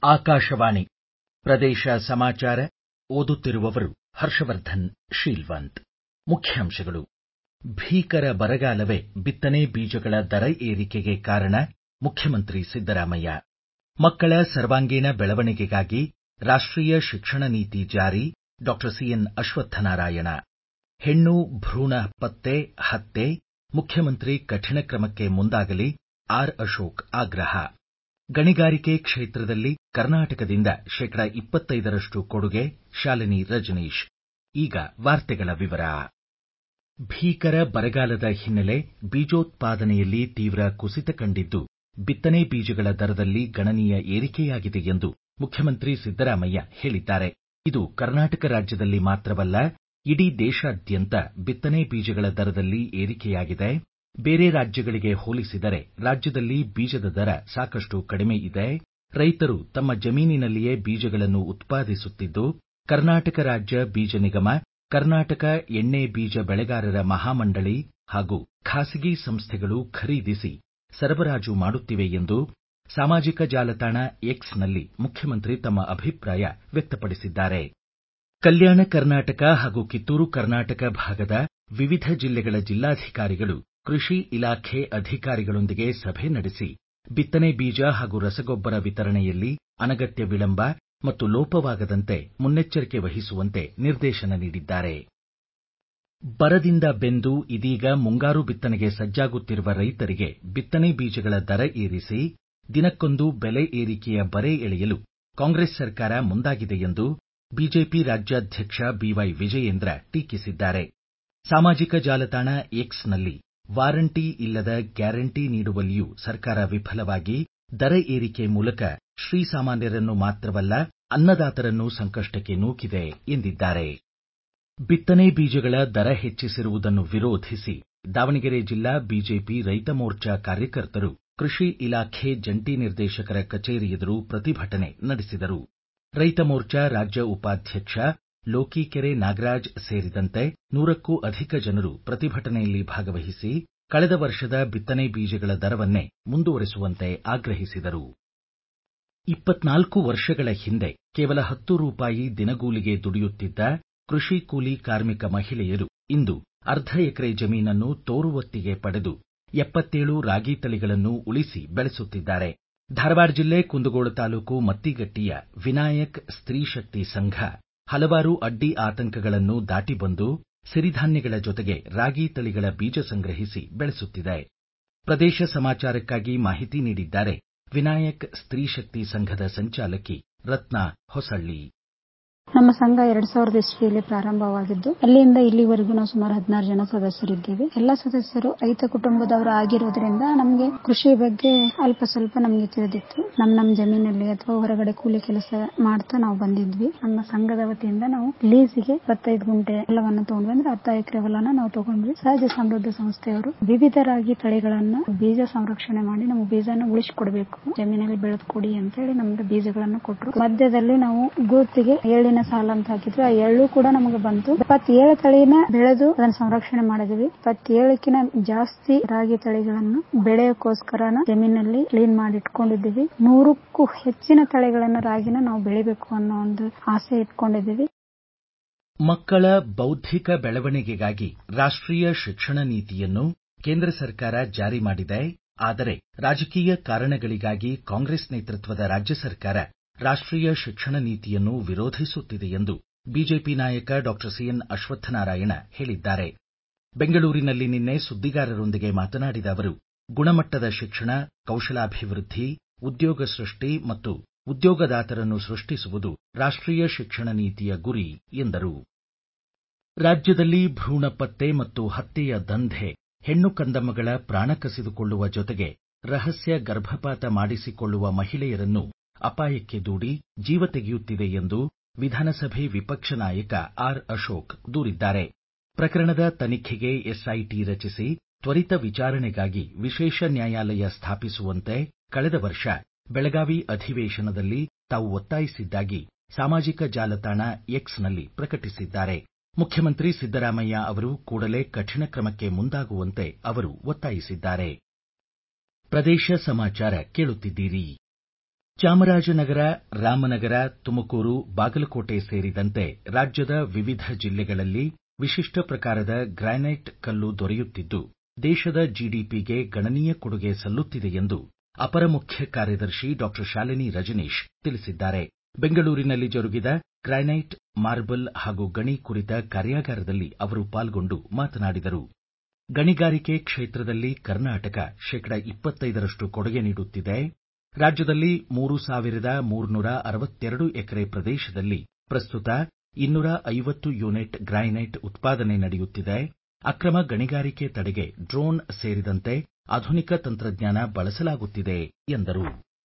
ಆಕಾಶವಾಣಿ ಪ್ರದೇಶ ಸಮಾಚಾರ ಓದುತ್ತಿರುವವರು ಹರ್ಷವರ್ಧನ್ ಶೀಲ್ವಂತ್ ಮುಖ್ಯಾಂಶಗಳು ಭೀಕರ ಬರಗಾಲವೇ ಬಿತ್ತನೆ ಬೀಜಗಳ ದರ ಏರಿಕೆಗೆ ಕಾರಣ ಮುಖ್ಯಮಂತ್ರಿ ಸಿದ್ದರಾಮಯ್ಯ ಮಕ್ಕಳ ಸರ್ವಾಂಗೀಣ ಬೆಳವಣಿಗೆಗಾಗಿ ರಾಷ್ಟ್ರೀಯ ಶಿಕ್ಷಣ ನೀತಿ ಜಾರಿ ಡಾಕ್ಟರ್ ಸಿಎನ್ ಅಶ್ವತ್ಥನಾರಾಯಣ ಹೆಣ್ಣು ಭ್ರೂಣ ಪತ್ತೆ ಹತ್ಯೆ ಮುಖ್ಯಮಂತ್ರಿ ಕಠಿಣ ಕ್ರಮಕ್ಕೆ ಮುಂದಾಗಲಿ ಆರ್ ಅಶೋಕ್ ಆಗ್ರಹ ಗಣಿಗಾರಿಕೆ ಕ್ಷೇತ್ರದಲ್ಲಿ ಕರ್ನಾಟಕದಿಂದ ಶೇಕಡ ಇಪ್ಪತ್ತೈದರಷ್ಟು ಕೊಡುಗೆ ಶಾಲಿನಿ ರಜನೀಶ್ ಈಗ ವಾರ್ತೆಗಳ ವಿವರ ಭೀಕರ ಬರಗಾಲದ ಹಿನ್ನೆಲೆ ಬೀಜೋತ್ಪಾದನೆಯಲ್ಲಿ ತೀವ್ರ ಕುಸಿತ ಕಂಡಿದ್ದು ಬಿತ್ತನೆ ಬೀಜಗಳ ದರದಲ್ಲಿ ಗಣನೀಯ ಏರಿಕೆಯಾಗಿದೆ ಎಂದು ಮುಖ್ಯಮಂತ್ರಿ ಸಿದ್ದರಾಮಯ್ಯ ಹೇಳಿದ್ದಾರೆ ಇದು ಕರ್ನಾಟಕ ರಾಜ್ಯದಲ್ಲಿ ಮಾತ್ರವಲ್ಲ ಇಡೀ ದೇಶಾದ್ಯಂತ ಬಿತ್ತನೆ ಬೀಜಗಳ ದರದಲ್ಲಿ ಏರಿಕೆಯಾಗಿದೆ ಬೇರೆ ರಾಜ್ಯಗಳಿಗೆ ಹೋಲಿಸಿದರೆ ರಾಜ್ಯದಲ್ಲಿ ಬೀಜದ ದರ ಸಾಕಷ್ಟು ಕಡಿಮೆ ಇದೆ ರೈತರು ತಮ್ಮ ಜಮೀನಿನಲ್ಲಿಯೇ ಬೀಜಗಳನ್ನು ಉತ್ಪಾದಿಸುತ್ತಿದ್ದು ಕರ್ನಾಟಕ ರಾಜ್ಯ ಬೀಜ ನಿಗಮ ಕರ್ನಾಟಕ ಎಣ್ಣೆ ಬೀಜ ಬೆಳೆಗಾರರ ಮಹಾಮಂಡಳಿ ಹಾಗೂ ಖಾಸಗಿ ಸಂಸ್ಥೆಗಳು ಖರೀದಿಸಿ ಸರಬರಾಜು ಮಾಡುತ್ತಿವೆ ಎಂದು ಸಾಮಾಜಿಕ ಜಾಲತಾಣ ಎಕ್ಸ್ನಲ್ಲಿ ಮುಖ್ಯಮಂತ್ರಿ ತಮ್ಮ ಅಭಿಪ್ರಾಯ ವ್ಯಕ್ತಪಡಿಸಿದ್ದಾರೆ ಕಲ್ಯಾಣ ಕರ್ನಾಟಕ ಹಾಗೂ ಕಿತ್ತೂರು ಕರ್ನಾಟಕ ಭಾಗದ ವಿವಿಧ ಜಿಲ್ಲೆಗಳ ಜಿಲ್ಲಾಧಿಕಾರಿಗಳು ಕೃಷಿ ಇಲಾಖೆ ಅಧಿಕಾರಿಗಳೊಂದಿಗೆ ಸಭೆ ನಡೆಸಿ ಬಿತ್ತನೆ ಬೀಜ ಹಾಗೂ ರಸಗೊಬ್ಬರ ವಿತರಣೆಯಲ್ಲಿ ಅನಗತ್ಯ ವಿಳಂಬ ಮತ್ತು ಲೋಪವಾಗದಂತೆ ಮುನ್ನೆಚ್ಚರಿಕೆ ವಹಿಸುವಂತೆ ನಿರ್ದೇಶನ ನೀಡಿದ್ದಾರೆ ಬರದಿಂದ ಬೆಂದು ಇದೀಗ ಮುಂಗಾರು ಬಿತ್ತನೆಗೆ ಸಜ್ಜಾಗುತ್ತಿರುವ ರೈತರಿಗೆ ಬಿತ್ತನೆ ಬೀಜಗಳ ದರ ಏರಿಸಿ ದಿನಕ್ಕೊಂದು ಬೆಲೆ ಏರಿಕೆಯ ಬರೆ ಎಳೆಯಲು ಕಾಂಗ್ರೆಸ್ ಸರ್ಕಾರ ಮುಂದಾಗಿದೆ ಎಂದು ಬಿಜೆಪಿ ರಾಜ್ಯಾಧ್ಯಕ್ಷ ಬಿವೈ ವಿಜಯೇಂದ್ರ ಟೀಕಿಸಿದ್ದಾರೆ ಸಾಮಾಜಿಕ ಜಾಲತಾಣ ಎಕ್ಸ್ನಲ್ಲಿ ವಾರಂಟಿ ಇಲ್ಲದ ಗ್ಯಾರಂಟಿ ನೀಡುವಲ್ಲಿಯೂ ಸರ್ಕಾರ ವಿಫಲವಾಗಿ ದರ ಏರಿಕೆ ಮೂಲಕ ಶ್ರೀಸಾಮಾನ್ಯರನ್ನು ಮಾತ್ರವಲ್ಲ ಅನ್ನದಾತರನ್ನೂ ಸಂಕಷ್ಟಕ್ಕೆ ನೂಕಿದೆ ಎಂದಿದ್ದಾರೆ ಬಿತ್ತನೆ ಬೀಜಗಳ ದರ ಹೆಚ್ಚಿಸಿರುವುದನ್ನು ವಿರೋಧಿಸಿ ದಾವಣಗೆರೆ ಜಿಲ್ಲಾ ಬಿಜೆಪಿ ರೈತ ಮೋರ್ಚಾ ಕಾರ್ಯಕರ್ತರು ಕೃಷಿ ಇಲಾಖೆ ಜಂಟಿ ನಿರ್ದೇಶಕರ ಕಚೇರಿ ಎದುರು ಪ್ರತಿಭಟನೆ ನಡೆಸಿದರು ರೈತ ಮೋರ್ಚಾ ರಾಜ್ಯ ಉಪಾಧ್ಯಕ್ಷ ಲೋಕಿಕೆರೆ ನಾಗರಾಜ್ ಸೇರಿದಂತೆ ನೂರಕ್ಕೂ ಅಧಿಕ ಜನರು ಪ್ರತಿಭಟನೆಯಲ್ಲಿ ಭಾಗವಹಿಸಿ ಕಳೆದ ವರ್ಷದ ಬಿತ್ತನೆ ಬೀಜಗಳ ದರವನ್ನೇ ಮುಂದುವರೆಸುವಂತೆ ಆಗ್ರಹಿಸಿದರು ಇಪ್ಪತ್ನಾಲ್ಕು ವರ್ಷಗಳ ಹಿಂದೆ ಕೇವಲ ಹತ್ತು ರೂಪಾಯಿ ದಿನಗೂಲಿಗೆ ದುಡಿಯುತ್ತಿದ್ದ ಕೃಷಿ ಕೂಲಿ ಕಾರ್ಮಿಕ ಮಹಿಳೆಯರು ಇಂದು ಅರ್ಧ ಎಕರೆ ಜಮೀನನ್ನು ತೋರುವತ್ತಿಗೆ ಪಡೆದು ಎಪ್ಪತ್ತೇಳು ರಾಗಿ ತಳಿಗಳನ್ನು ಉಳಿಸಿ ಬೆಳೆಸುತ್ತಿದ್ದಾರೆ ಧಾರವಾಡ ಜಿಲ್ಲೆ ಕುಂದಗೋಳ ತಾಲೂಕು ಮತ್ತಿಗಟ್ಟಿಯ ವಿನಾಯಕ್ ಸ್ತ್ರೀ ಶಕ್ತಿ ಸಂಘ ಹಲವಾರು ಅಡ್ಡಿ ಆತಂಕಗಳನ್ನು ದಾಟಿ ಬಂದು ಸಿರಿಧಾನ್ಯಗಳ ಜೊತೆಗೆ ರಾಗಿ ತಳಿಗಳ ಬೀಜ ಸಂಗ್ರಹಿಸಿ ಬೆಳೆಸುತ್ತಿದೆ ಪ್ರದೇಶ ಸಮಾಚಾರಕ್ಕಾಗಿ ಮಾಹಿತಿ ನೀಡಿದ್ದಾರೆ ವಿನಾಯಕ್ ಸ್ತ್ರೀ ಶಕ್ತಿ ಸಂಘದ ಸಂಚಾಲಕಿ ರತ್ನಾ ಹೊಸಳ್ಳಿ ನಮ್ಮ ಸಂಘ ಎರಡ್ ಸಾವಿರದ ಇಸ್ವಿಯಲ್ಲಿ ಪ್ರಾರಂಭವಾಗಿದ್ದು ಅಲ್ಲಿಂದ ಇಲ್ಲಿವರೆಗೂ ನಾವು ಸುಮಾರು ಹದಿನಾರು ಜನ ಸದಸ್ಯರಿದ್ದೇವೆ ಎಲ್ಲ ಸದಸ್ಯರು ರೈತ ಕುಟುಂಬದವರು ಆಗಿರೋದ್ರಿಂದ ನಮಗೆ ಕೃಷಿ ಬಗ್ಗೆ ಅಲ್ಪ ಸ್ವಲ್ಪ ನಮಗೆ ತಿಳಿದಿತ್ತು ನಮ್ಮ ನಮ್ಮ ಜಮೀನಲ್ಲಿ ಅಥವಾ ಹೊರಗಡೆ ಕೂಲಿ ಕೆಲಸ ಮಾಡ್ತಾ ನಾವು ಬಂದಿದ್ವಿ ನಮ್ಮ ಸಂಘದ ವತಿಯಿಂದ ನಾವು ಲೀಸಿಗೆ ಇಪ್ಪತ್ತೈದು ಗುಂಟೆ ಎಲ್ಲವನ್ನು ತಗೊಂಡ್ವಿ ಅಂದ್ರೆ ಅರ್ಧ ಎಕರೆ ಹೊಲನ ನಾವು ತಗೊಂಡ್ವಿ ಸಹಜ ಸಮೃದ್ಧ ಸಂಸ್ಥೆಯವರು ವಿವಿಧ ರಾಗಿ ತಳಿಗಳನ್ನ ಬೀಜ ಸಂರಕ್ಷಣೆ ಮಾಡಿ ನಮಗೆ ಬೀಜನ ಉಳಿಸಿಕೊಡ್ಬೇಕು ಜಮೀನಲ್ಲಿ ಬೆಳೆದು ಕೊಡಿ ಅಂತ ಹೇಳಿ ನಮ್ಗೆ ಬೀಜಗಳನ್ನು ಕೊಟ್ಟರು ಮಧ್ಯದಲ್ಲಿ ನಾವು ಗುರುತಿಗೆ ಏಳಿನ ಸಾಲ ಅಂತ ಹಾಕಿದ್ವಿ ಆ ಎಳ್ಳು ಕೂಡ ನಮಗೆ ಬಂತು ಇಪ್ಪತ್ತೇಳು ತಳಿನ ಬೆಳೆದು ಅದನ್ನ ಸಂರಕ್ಷಣೆ ಮಾಡಿದ್ವಿ ಇಪ್ಪತ್ತೇಳಕ್ಕಿಂತ ಜಾಸ್ತಿ ರಾಗಿ ತಳಿಗಳನ್ನು ಬೆಳೆಯೋಕ್ಕೋಸ್ಕರ ಜಮೀನಲ್ಲಿ ಕ್ಲೀನ್ ಮಾಡಿ ಇಟ್ಕೊಂಡಿದ್ದೀವಿ ನೂರಕ್ಕೂ ಹೆಚ್ಚಿನ ತಳಿಗಳನ್ನ ರಾಗಿನ ನಾವು ಬೆಳಿಬೇಕು ಅನ್ನೋ ಒಂದು ಆಸೆ ಇಟ್ಕೊಂಡಿದ್ದೀವಿ ಮಕ್ಕಳ ಬೌದ್ಧಿಕ ಬೆಳವಣಿಗೆಗಾಗಿ ರಾಷ್ಟ್ರೀಯ ಶಿಕ್ಷಣ ನೀತಿಯನ್ನು ಕೇಂದ್ರ ಸರ್ಕಾರ ಜಾರಿ ಮಾಡಿದೆ ಆದರೆ ರಾಜಕೀಯ ಕಾರಣಗಳಿಗಾಗಿ ಕಾಂಗ್ರೆಸ್ ನೇತೃತ್ವದ ರಾಜ್ಯ ಸರ್ಕಾರ ರಾಷ್ಟ್ರೀಯ ಶಿಕ್ಷಣ ನೀತಿಯನ್ನು ವಿರೋಧಿಸುತ್ತಿದೆ ಎಂದು ಬಿಜೆಪಿ ನಾಯಕ ಡಾಕ್ಟರ್ ಸಿಎನ್ ಅಶ್ವತ್ಥನಾರಾಯಣ ಹೇಳಿದ್ದಾರೆ ಬೆಂಗಳೂರಿನಲ್ಲಿ ನಿನ್ನೆ ಸುದ್ದಿಗಾರರೊಂದಿಗೆ ಮಾತನಾಡಿದ ಅವರು ಗುಣಮಟ್ಟದ ಶಿಕ್ಷಣ ಕೌಶಲಾಭಿವೃದ್ಧಿ ಉದ್ಯೋಗ ಸೃಷ್ಟಿ ಮತ್ತು ಉದ್ಯೋಗದಾತರನ್ನು ಸೃಷ್ಟಿಸುವುದು ರಾಷ್ಟ್ರೀಯ ಶಿಕ್ಷಣ ನೀತಿಯ ಗುರಿ ಎಂದರು ರಾಜ್ಯದಲ್ಲಿ ಭ್ರೂಣ ಪತ್ತೆ ಮತ್ತು ಹತ್ಯೆಯ ದಂಧೆ ಹೆಣ್ಣು ಕಂದಮ್ಮಗಳ ಪ್ರಾಣ ಕಸಿದುಕೊಳ್ಳುವ ಜೊತೆಗೆ ರಹಸ್ಯ ಗರ್ಭಪಾತ ಮಾಡಿಸಿಕೊಳ್ಳುವ ಮಹಿಳೆಯರನ್ನು ಅಪಾಯಕ್ಕೆ ದೂಡಿ ಜೀವ ತೆಗೆಯುತ್ತಿದೆ ಎಂದು ವಿಧಾನಸಭೆ ವಿಪಕ್ಷ ನಾಯಕ ಆರ್ ಅಶೋಕ್ ದೂರಿದ್ದಾರೆ ಪ್ರಕರಣದ ತನಿಖೆಗೆ ಎಸ್ಐಟಿ ರಚಿಸಿ ತ್ವರಿತ ವಿಚಾರಣೆಗಾಗಿ ವಿಶೇಷ ನ್ಯಾಯಾಲಯ ಸ್ಥಾಪಿಸುವಂತೆ ಕಳೆದ ವರ್ಷ ಬೆಳಗಾವಿ ಅಧಿವೇಶನದಲ್ಲಿ ತಾವು ಒತ್ತಾಯಿಸಿದ್ದಾಗಿ ಸಾಮಾಜಿಕ ಜಾಲತಾಣ ಎಕ್ಸ್ನಲ್ಲಿ ಪ್ರಕಟಿಸಿದ್ದಾರೆ ಮುಖ್ಯಮಂತ್ರಿ ಸಿದ್ದರಾಮಯ್ಯ ಅವರು ಕೂಡಲೇ ಕಠಿಣ ಕ್ರಮಕ್ಕೆ ಮುಂದಾಗುವಂತೆ ಅವರು ಒತ್ತಾಯಿಸಿದ್ದಾರೆ ಪ್ರದೇಶ ಸಮಾಚಾರ ಕೇಳುತ್ತಿದ್ದೀರಿ ಚಾಮರಾಜನಗರ ರಾಮನಗರ ತುಮಕೂರು ಬಾಗಲಕೋಟೆ ಸೇರಿದಂತೆ ರಾಜ್ಯದ ವಿವಿಧ ಜಿಲ್ಲೆಗಳಲ್ಲಿ ವಿಶಿಷ್ಟ ಪ್ರಕಾರದ ಗ್ರಾನೈಟ್ ಕಲ್ಲು ದೊರೆಯುತ್ತಿದ್ದು ದೇಶದ ಜಿಡಿಪಿಗೆ ಗಣನೀಯ ಕೊಡುಗೆ ಸಲ್ಲುತ್ತಿದೆ ಎಂದು ಅಪರ ಮುಖ್ಯ ಕಾರ್ಯದರ್ಶಿ ಡಾಕ್ಟರ್ ಶಾಲಿನಿ ರಜನೀಶ್ ತಿಳಿಸಿದ್ದಾರೆ ಬೆಂಗಳೂರಿನಲ್ಲಿ ಜರುಗಿದ ಗ್ರಾನೈಟ್ ಮಾರ್ಬಲ್ ಹಾಗೂ ಗಣಿ ಕುರಿತ ಕಾರ್ಯಾಗಾರದಲ್ಲಿ ಅವರು ಪಾಲ್ಗೊಂಡು ಮಾತನಾಡಿದರು ಗಣಿಗಾರಿಕೆ ಕ್ಷೇತ್ರದಲ್ಲಿ ಕರ್ನಾಟಕ ಶೇಕಡ ಇಪ್ಪತ್ತೈದರಷ್ಟು ಕೊಡುಗೆ ನೀಡುತ್ತಿದೆ ರಾಜ್ಯದಲ್ಲಿ ಮೂರು ಸಾವಿರದ ಮೂರ್ನೂರ ಅರವತ್ತೆರಡು ಎಕರೆ ಪ್ರದೇಶದಲ್ಲಿ ಪ್ರಸ್ತುತ ಇನ್ನೂರ ಐವತ್ತು ಯೂನಿಟ್ ಗ್ರಾನೈಟ್ ಉತ್ಪಾದನೆ ನಡೆಯುತ್ತಿದೆ ಅಕ್ರಮ ಗಣಿಗಾರಿಕೆ ತಡೆಗೆ ಡ್ರೋನ್ ಸೇರಿದಂತೆ ಆಧುನಿಕ ತಂತ್ರಜ್ಞಾನ ಬಳಸಲಾಗುತ್ತಿದೆ ಎಂದರು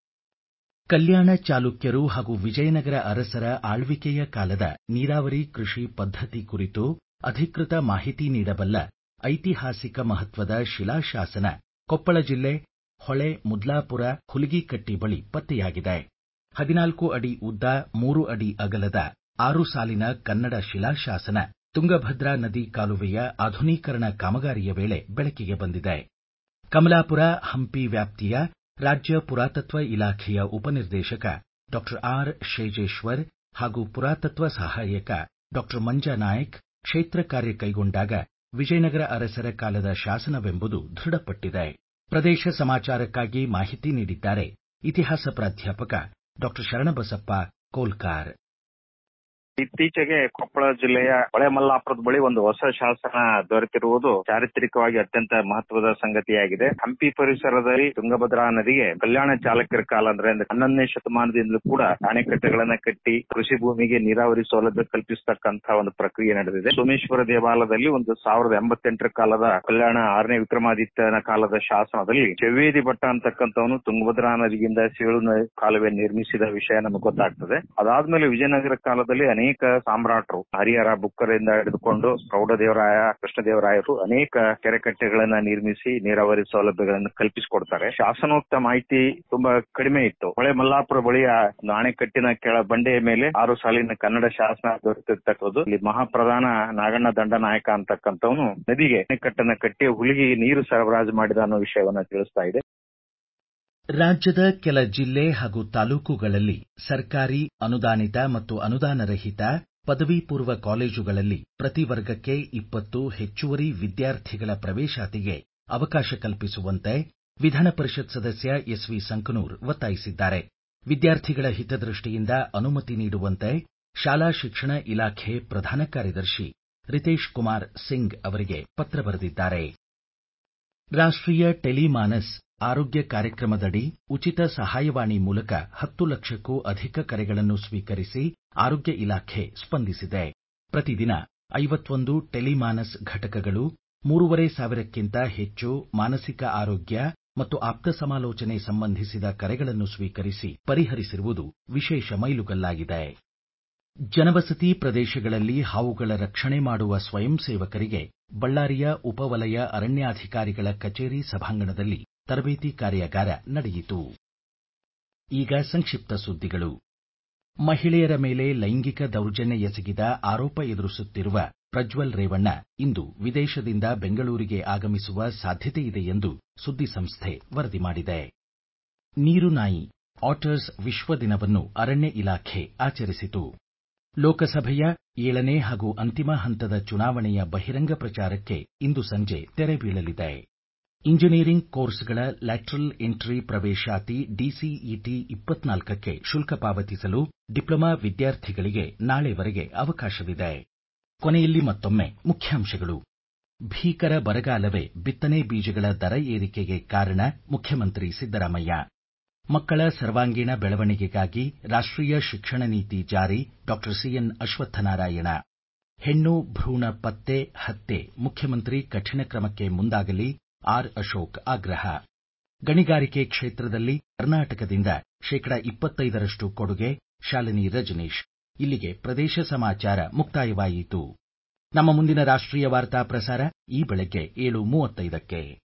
ಕಲ್ಯಾಣ ಚಾಲುಕ್ಯರು ಹಾಗೂ ವಿಜಯನಗರ ಅರಸರ ಆಳ್ವಿಕೆಯ ಕಾಲದ ನೀರಾವರಿ ಕೃಷಿ ಪದ್ಧತಿ ಕುರಿತು ಅಧಿಕೃತ ಮಾಹಿತಿ ನೀಡಬಲ್ಲ ಐತಿಹಾಸಿಕ ಮಹತ್ವದ ಶಿಲಾಶಾಸನ ಕೊಪ್ಪಳ ಜಿಲ್ಲೆ ಹೊಳೆ ಮುದ್ಲಾಪುರ ಹುಲಿಗಿಕಟ್ಟಿ ಬಳಿ ಪತ್ತೆಯಾಗಿದೆ ಹದಿನಾಲ್ಕು ಅಡಿ ಉದ್ದ ಮೂರು ಅಡಿ ಅಗಲದ ಆರು ಸಾಲಿನ ಕನ್ನಡ ಶಿಲಾಶಾಸನ ತುಂಗಭದ್ರಾ ನದಿ ಕಾಲುವೆಯ ಆಧುನೀಕರಣ ಕಾಮಗಾರಿಯ ವೇಳೆ ಬೆಳಕಿಗೆ ಬಂದಿದೆ ಕಮಲಾಪುರ ಹಂಪಿ ವ್ಯಾಪ್ತಿಯ ರಾಜ್ಯ ಪುರಾತತ್ವ ಇಲಾಖೆಯ ಉಪನಿರ್ದೇಶಕ ಡಾಕ್ಟರ್ ಆರ್ ಶೇಜೇಶ್ವರ್ ಹಾಗೂ ಪುರಾತತ್ವ ಸಹಾಯಕ ಡಾಕ್ಟರ್ ಮಂಜಾ ನಾಯಕ್ ಕ್ಷೇತ್ರ ಕಾರ್ಯ ಕೈಗೊಂಡಾಗ ವಿಜಯನಗರ ಅರಸರ ಕಾಲದ ಶಾಸನವೆಂಬುದು ದೃಢಪಟ್ಟಿದೆ ಪ್ರದೇಶ ಸಮಾಚಾರಕ್ಕಾಗಿ ಮಾಹಿತಿ ನೀಡಿದ್ದಾರೆ ಇತಿಹಾಸ ಪ್ರಾಧ್ಯಾಪಕ ಡಾಕ್ಟರ್ ಶರಣಬಸಪ್ಪ ಕೋಲ್ಕಾರ್ ಇತ್ತೀಚೆಗೆ ಕೊಪ್ಪಳ ಜಿಲ್ಲೆಯ ಹೊಳೆಮಲ್ಲಾಪುರದ ಬಳಿ ಒಂದು ಹೊಸ ಶಾಸನ ದೊರೆತಿರುವುದು ಚಾರಿತ್ರಿಕವಾಗಿ ಅತ್ಯಂತ ಮಹತ್ವದ ಸಂಗತಿಯಾಗಿದೆ ಹಂಪಿ ಪರಿಸರದಲ್ಲಿ ತುಂಗಭದ್ರಾ ನದಿಗೆ ಕಲ್ಯಾಣ ಚಾಲಕರ ಕಾಲ ಅಂದ್ರೆ ಹನ್ನೊಂದನೇ ಶತಮಾನದಿಂದಲೂ ಕೂಡ ಅಣೆಕಟ್ಟೆಗಳನ್ನ ಕಟ್ಟಿ ಕೃಷಿ ಭೂಮಿಗೆ ನೀರಾವರಿ ಸೌಲಭ್ಯ ಕಲ್ಪಿಸತಕ್ಕಂತಹ ಒಂದು ಪ್ರಕ್ರಿಯೆ ನಡೆದಿದೆ ಸೋಮೇಶ್ವರ ದೇವಾಲಯದಲ್ಲಿ ಒಂದು ಸಾವಿರದ ಎಂಬತ್ತೆಂಟರ ಕಾಲದ ಕಲ್ಯಾಣ ಆರನೇ ವಿಕ್ರಮಾದಿತ್ಯನ ಕಾಲದ ಶಾಸನದಲ್ಲಿ ಚವೇದಿ ಭಟ್ಟ ಅಂತಕ್ಕಂಥವನು ತುಂಗಭದ್ರಾ ನದಿಗಿಂದ ಸೇಳು ಕಾಲುವೆ ನಿರ್ಮಿಸಿದ ವಿಷಯ ನಮಗೆ ಗೊತ್ತಾಗ್ತದೆ ಅದಾದ್ಮೇಲೆ ವಿಜಯನಗರ ಕಾಲದಲ್ಲಿ ಅನೇಕ ಸಾಮ್ರಾಟರು ಹರಿಹರ ಬುಕ್ಕರಿಂದ ಹಿಡಿದುಕೊಂಡು ಪ್ರೌಢದೇವರಾಯ ಕೃಷ್ಣದೇವರಾಯರು ಅನೇಕ ಕೆರೆಕಟ್ಟೆಗಳನ್ನ ನಿರ್ಮಿಸಿ ನೀರಾವರಿ ಸೌಲಭ್ಯಗಳನ್ನು ಕಲ್ಪಿಸಿಕೊಡ್ತಾರೆ ಶಾಸನೋಕ್ತ ಮಾಹಿತಿ ತುಂಬಾ ಕಡಿಮೆ ಇತ್ತು ಹೊಳೆ ಮಲ್ಲಾಪುರ ಬಳಿಯ ಅಣೆಕಟ್ಟಿನ ಕೆಳ ಬಂಡೆಯ ಮೇಲೆ ಆರು ಸಾಲಿನ ಕನ್ನಡ ಶಾಸನ ದೊರೆತಿರ್ತಕ್ಕದ್ದು ಇಲ್ಲಿ ಮಹಾಪ್ರಧಾನ ನಾಗಣ್ಣ ದಂಡನಾಯಕ ಅಂತಕ್ಕಂಥವನು ನದಿಗೆ ಅಣೆಕಟ್ಟನ್ನ ಕಟ್ಟಿ ಹುಲಿಗೆ ನೀರು ಸರಬರಾಜು ಮಾಡಿದ ಅನ್ನೋ ವಿಷಯವನ್ನ ತಿಳಿಸ್ತಾ ಇದೆ ರಾಜ್ಯದ ಕೆಲ ಜಿಲ್ಲೆ ಹಾಗೂ ತಾಲೂಕುಗಳಲ್ಲಿ ಸರ್ಕಾರಿ ಅನುದಾನಿತ ಮತ್ತು ಅನುದಾನರಹಿತ ಪದವಿ ಪೂರ್ವ ಕಾಲೇಜುಗಳಲ್ಲಿ ಪ್ರತಿ ವರ್ಗಕ್ಕೆ ಇಪ್ಪತ್ತು ಹೆಚ್ಚುವರಿ ವಿದ್ಯಾರ್ಥಿಗಳ ಪ್ರವೇಶಾತಿಗೆ ಅವಕಾಶ ಕಲ್ಪಿಸುವಂತೆ ವಿಧಾನ ಪರಿಷತ್ ಸದಸ್ಯ ಎಸ್ವಿ ಸಂಕನೂರ್ ಒತ್ತಾಯಿಸಿದ್ದಾರೆ ವಿದ್ಯಾರ್ಥಿಗಳ ಹಿತದೃಷ್ಟಿಯಿಂದ ಅನುಮತಿ ನೀಡುವಂತೆ ಶಾಲಾ ಶಿಕ್ಷಣ ಇಲಾಖೆ ಪ್ರಧಾನ ಕಾರ್ಯದರ್ಶಿ ರಿತೇಶ್ ಕುಮಾರ್ ಸಿಂಗ್ ಅವರಿಗೆ ಪತ್ರ ಬರೆದಿದ್ದಾರೆ ರಾಷ್ಟ್ರೀಯ ಟೆಲಿಮಾನಸ್ ಆರೋಗ್ಯ ಕಾರ್ಯಕ್ರಮದಡಿ ಉಚಿತ ಸಹಾಯವಾಣಿ ಮೂಲಕ ಹತ್ತು ಲಕ್ಷಕ್ಕೂ ಅಧಿಕ ಕರೆಗಳನ್ನು ಸ್ವೀಕರಿಸಿ ಆರೋಗ್ಯ ಇಲಾಖೆ ಸ್ಪಂದಿಸಿದೆ ಪ್ರತಿದಿನ ಐವತ್ತೊಂದು ಟೆಲಿಮಾನಸ್ ಘಟಕಗಳು ಮೂರುವರೆ ಸಾವಿರಕ್ಕಿಂತ ಹೆಚ್ಚು ಮಾನಸಿಕ ಆರೋಗ್ಯ ಮತ್ತು ಆಪ್ತ ಸಮಾಲೋಚನೆ ಸಂಬಂಧಿಸಿದ ಕರೆಗಳನ್ನು ಸ್ವೀಕರಿಸಿ ಪರಿಹರಿಸಿರುವುದು ವಿಶೇಷ ಮೈಲುಗಲ್ಲಾಗಿದೆ ಜನವಸತಿ ಪ್ರದೇಶಗಳಲ್ಲಿ ಹಾವುಗಳ ರಕ್ಷಣೆ ಮಾಡುವ ಸ್ವಯಂ ಸೇವಕರಿಗೆ ಬಳ್ಳಾರಿಯ ಉಪವಲಯ ಅರಣ್ಯಾಧಿಕಾರಿಗಳ ಕಚೇರಿ ಸಭಾಂಗಣದಲ್ಲಿ ತರಬೇತಿ ಕಾರ್ಯಾಗಾರ ನಡೆಯಿತು ಈಗ ಸಂಕ್ಷಿಪ್ತ ಸುದ್ದಿಗಳು ಮಹಿಳೆಯರ ಮೇಲೆ ಲೈಂಗಿಕ ದೌರ್ಜನ್ಯ ಎಸಗಿದ ಆರೋಪ ಎದುರಿಸುತ್ತಿರುವ ಪ್ರಜ್ವಲ್ ರೇವಣ್ಣ ಇಂದು ವಿದೇಶದಿಂದ ಬೆಂಗಳೂರಿಗೆ ಆಗಮಿಸುವ ಸಾಧ್ಯತೆಯಿದೆ ಎಂದು ಸುದ್ದಿ ಸಂಸ್ಥೆ ವರದಿ ಮಾಡಿದೆ ನೀರು ನಾಯಿ ಆಟರ್ಸ್ ವಿಶ್ವ ದಿನವನ್ನು ಅರಣ್ಯ ಇಲಾಖೆ ಆಚರಿಸಿತು ಲೋಕಸಭೆಯ ಏಳನೇ ಹಾಗೂ ಅಂತಿಮ ಹಂತದ ಚುನಾವಣೆಯ ಬಹಿರಂಗ ಪ್ರಚಾರಕ್ಕೆ ಇಂದು ಸಂಜೆ ತೆರೆ ಬೀಳಲಿದೆ ಇಂಜಿನಿಯರಿಂಗ್ ಕೋರ್ಸ್ಗಳ ಲ್ಯಾಟ್ರಲ್ ಎಂಟ್ರಿ ಪ್ರವೇಶಾತಿ ಡಿಸಿಇಟಿ ಇಪ್ಪತ್ನಾಲ್ಕಕ್ಕೆ ಶುಲ್ಕ ಪಾವತಿಸಲು ಡಿಪ್ಲೊಮಾ ವಿದ್ಯಾರ್ಥಿಗಳಿಗೆ ನಾಳೆವರೆಗೆ ಅವಕಾಶವಿದೆ ಕೊನೆಯಲ್ಲಿ ಮತ್ತೊಮ್ಮೆ ಮುಖ್ಯಾಂಶಗಳು ಭೀಕರ ಬರಗಾಲವೇ ಬಿತ್ತನೆ ಬೀಜಗಳ ದರ ಏರಿಕೆಗೆ ಕಾರಣ ಮುಖ್ಯಮಂತ್ರಿ ಸಿದ್ದರಾಮಯ್ಯ ಮಕ್ಕಳ ಸರ್ವಾಂಗೀಣ ಬೆಳವಣಿಗೆಗಾಗಿ ರಾಷ್ಟ್ರೀಯ ಶಿಕ್ಷಣ ನೀತಿ ಜಾರಿ ಡಾಕ್ಟರ್ ಸಿಎನ್ ಅಶ್ವತ್ಥನಾರಾಯಣ ಹೆಣ್ಣು ಭ್ರೂಣ ಪತ್ತೆ ಹತ್ಯೆ ಮುಖ್ಯಮಂತ್ರಿ ಕಠಿಣ ಕ್ರಮಕ್ಕೆ ಮುಂದಾಗಲಿ ಆರ್ ಅಶೋಕ್ ಆಗ್ರಹ ಗಣಿಗಾರಿಕೆ ಕ್ಷೇತ್ರದಲ್ಲಿ ಕರ್ನಾಟಕದಿಂದ ಶೇಕಡ ಇಪ್ಪತ್ತೈದರಷ್ಟು ಕೊಡುಗೆ ಶಾಲಿನಿ ರಜನೀಶ್ ಇಲ್ಲಿಗೆ ಪ್ರದೇಶ ಸಮಾಚಾರ ಮುಕ್ತಾಯವಾಯಿತು ನಮ್ಮ ಮುಂದಿನ ರಾಷ್ಟ್ರೀಯ ವಾರ್ತಾ ಪ್ರಸಾರ ಈ ಬೆಳಗ್ಗೆ ಏಳು ಮೂವತ್ತೈದಕ್ಕೆ